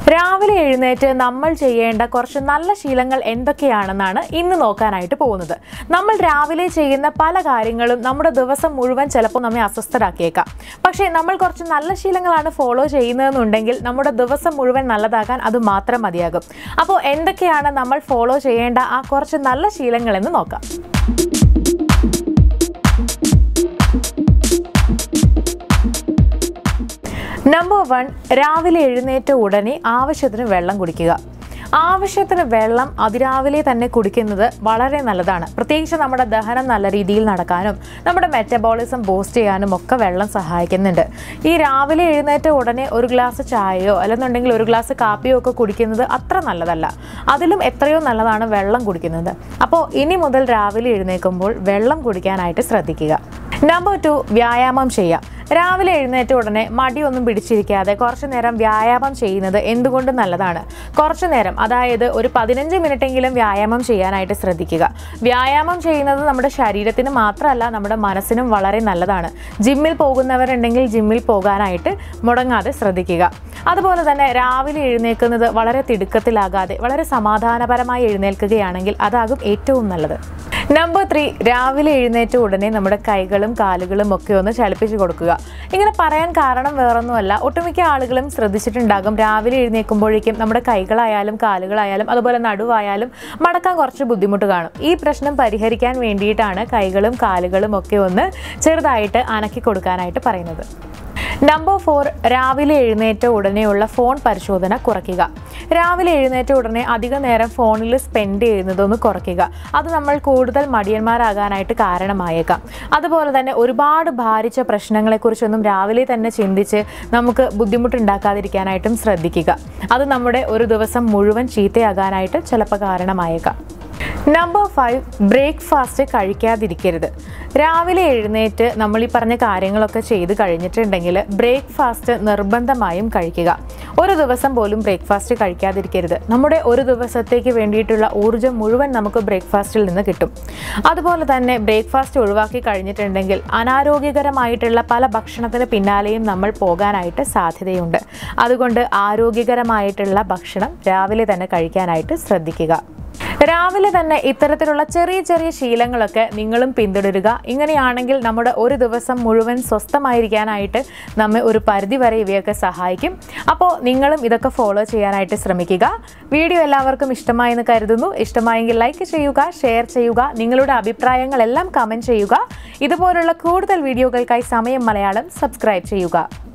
രാവിലെ എഴുന്നേറ്റ് നമ്മൾ ചെയ്യേണ്ട കുറച്ച് നല്ല ശീലങ്ങൾ എന്തൊക്കെയാണെന്നാണ് ഇന്ന് നോക്കാനായിട്ട് പോകുന്നത് നമ്മൾ രാവിലെ ചെയ്യുന്ന പല കാര്യങ്ങളും നമ്മുടെ ദിവസം മുഴുവൻ ചിലപ്പോൾ നമ്മെ അസ്വസ്ഥരാക്കിയേക്കാം പക്ഷേ നമ്മൾ കുറച്ച് നല്ല ശീലങ്ങളാണ് ഫോളോ ചെയ്യുന്നതെന്നുണ്ടെങ്കിൽ നമ്മുടെ ദിവസം മുഴുവൻ നല്ലതാകാൻ അത് മാത്രം മതിയാകും അപ്പോൾ എന്തൊക്കെയാണ് നമ്മൾ ഫോളോ ചെയ്യേണ്ട ആ കുറച്ച് നല്ല ശീലങ്ങളെന്ന് നോക്കാം നമ്പർ വൺ രാവിലെ എഴുന്നേറ്റ ഉടനെ ആവശ്യത്തിന് വെള്ളം കുടിക്കുക ആവശ്യത്തിന് വെള്ളം അതിരാവിലെ തന്നെ കുടിക്കുന്നത് വളരെ നല്ലതാണ് പ്രത്യേകിച്ച് നമ്മുടെ ദഹനം നല്ല രീതിയിൽ നടക്കാനും നമ്മുടെ മെറ്റബോളിസം ബൂസ്റ്റ് ചെയ്യാനും ഒക്കെ വെള്ളം സഹായിക്കുന്നുണ്ട് ഈ രാവിലെ എഴുന്നേറ്റ ഉടനെ ഒരു ഗ്ലാസ് ചായയോ അല്ലെന്നുണ്ടെങ്കിൽ ഒരു ഗ്ലാസ് കാപ്പിയോ ഒക്കെ കുടിക്കുന്നത് അത്ര നല്ലതല്ല അതിലും എത്രയോ നല്ലതാണ് വെള്ളം കുടിക്കുന്നത് അപ്പോൾ ഇനി മുതൽ രാവിലെ എഴുന്നേൽക്കുമ്പോൾ വെള്ളം കുടിക്കാനായിട്ട് ശ്രദ്ധിക്കുക നമ്പർ ടു വ്യായാമം ചെയ്യാം രാവിലെ എഴുന്നേറ്റ ഉടനെ മടിയൊന്നും പിടിച്ചിരിക്കാതെ കുറച്ചു നേരം വ്യായാമം ചെയ്യുന്നത് എന്തുകൊണ്ടും നല്ലതാണ് കുറച്ചു നേരം അതായത് ഒരു പതിനഞ്ച് മിനിറ്റെങ്കിലും വ്യായാമം ചെയ്യാനായിട്ട് ശ്രദ്ധിക്കുക വ്യായാമം ചെയ്യുന്നത് നമ്മുടെ ശരീരത്തിന് മാത്രമല്ല നമ്മുടെ മനസ്സിനും വളരെ നല്ലതാണ് ജിമ്മിൽ പോകുന്നവരുണ്ടെങ്കിൽ ജിമ്മിൽ പോകാനായിട്ട് മുടങ്ങാതെ ശ്രദ്ധിക്കുക അതുപോലെ തന്നെ രാവിലെ എഴുന്നേൽക്കുന്നത് വളരെ തിടുക്കത്തിലാകാതെ വളരെ സമാധാനപരമായി എഴുന്നേൽക്കുകയാണെങ്കിൽ അതാകും ഏറ്റവും നല്ലത് നമ്പർ ത്രീ രാവിലെ എഴുന്നേറ്റ ഉടനെ നമ്മുടെ കൈകളും കാലുകളും ഒക്കെ ഒന്ന് ചലിപ്പിച്ച് കൊടുക്കുക ഇങ്ങനെ പറയാൻ കാരണം വേറൊന്നുമല്ല ഒട്ടുമിക്ക ആളുകളും ശ്രദ്ധിച്ചിട്ടുണ്ടാകും രാവിലെ എഴുന്നേൽക്കുമ്പോഴേക്കും നമ്മുടെ കൈകളായാലും കാലുകളായാലും അതുപോലെ നടുവായാലും മടക്കാൻ കുറച്ച് ബുദ്ധിമുട്ട് കാണും ഈ പ്രശ്നം പരിഹരിക്കാൻ വേണ്ടിയിട്ടാണ് കൈകളും കാലുകളും ഒക്കെ ഒന്ന് ചെറുതായിട്ട് അനക്കി കൊടുക്കാനായിട്ട് പറയുന്നത് നമ്പർ ഫോർ രാവിലെ എഴുന്നേറ്റ ഉടനെയുള്ള ഫോൺ പരിശോധന കുറയ്ക്കുക രാവിലെ എഴുന്നേറ്റ ഉടനെ അധിക നേരം ഫോണിൽ സ്പെൻഡ് ചെയ്യുന്നതൊന്ന് കുറയ്ക്കുക അത് നമ്മൾ കൂടുതൽ മടിയന്മാരാകാനായിട്ട് കാരണമായേക്കാം അതുപോലെ തന്നെ ഒരുപാട് ഭാരിച്ച പ്രശ്നങ്ങളെക്കുറിച്ചൊന്നും രാവിലെ തന്നെ ചിന്തിച്ച് നമുക്ക് ബുദ്ധിമുട്ടുണ്ടാക്കാതിരിക്കാനായിട്ടും ശ്രദ്ധിക്കുക അത് നമ്മുടെ ഒരു ദിവസം മുഴുവൻ ചീത്തയാകാനായിട്ട് ചിലപ്പോൾ കാരണമായേക്കാം നമ്പർ ഫൈവ് ബ്രേക്ക്ഫാസ്റ്റ് കഴിക്കാതിരിക്കരുത് രാവിലെ എഴുന്നേറ്റ് നമ്മൾ ഈ പറഞ്ഞ കാര്യങ്ങളൊക്കെ ചെയ്ത് കഴിഞ്ഞിട്ടുണ്ടെങ്കിൽ ബ്രേക്ക്ഫാസ്റ്റ് നിർബന്ധമായും കഴിക്കുക ഒരു ദിവസം പോലും ബ്രേക്ക്ഫാസ്റ്റ് കഴിക്കാതിരിക്കരുത് നമ്മുടെ ഒരു ദിവസത്തേക്ക് വേണ്ടിയിട്ടുള്ള ഊർജ്ജം മുഴുവൻ നമുക്ക് ബ്രേക്ക്ഫാസ്റ്റിൽ നിന്ന് കിട്ടും അതുപോലെ തന്നെ ബ്രേക്ക്ഫാസ്റ്റ് ഒഴിവാക്കി കഴിഞ്ഞിട്ടുണ്ടെങ്കിൽ അനാരോഗ്യകരമായിട്ടുള്ള പല ഭക്ഷണത്തിന് പിന്നാലെയും നമ്മൾ പോകാനായിട്ട് സാധ്യതയുണ്ട് അതുകൊണ്ട് ആരോഗ്യകരമായിട്ടുള്ള ഭക്ഷണം രാവിലെ തന്നെ കഴിക്കാനായിട്ട് ശ്രദ്ധിക്കുക രാവിലെ തന്നെ ഇത്തരത്തിലുള്ള ചെറിയ ചെറിയ ശീലങ്ങളൊക്കെ നിങ്ങളും പിന്തുടരുക ഇങ്ങനെയാണെങ്കിൽ നമ്മുടെ ഒരു ദിവസം മുഴുവൻ സ്വസ്ഥമായിരിക്കാനായിട്ട് നമ്മെ ഒരു പരിധി വരെ ഇവയൊക്കെ സഹായിക്കും അപ്പോൾ നിങ്ങളും ഇതൊക്കെ ഫോളോ ചെയ്യാനായിട്ട് ശ്രമിക്കുക വീഡിയോ എല്ലാവർക്കും ഇഷ്ടമായെന്ന് കരുതുന്നു ഇഷ്ടമായെങ്കിൽ ലൈക്ക് ചെയ്യുക ഷെയർ ചെയ്യുക നിങ്ങളുടെ അഭിപ്രായങ്ങളെല്ലാം കമൻറ്റ് ചെയ്യുക ഇതുപോലുള്ള കൂടുതൽ വീഡിയോകൾക്കായി സമയം മലയാളം സബ്സ്ക്രൈബ് ചെയ്യുക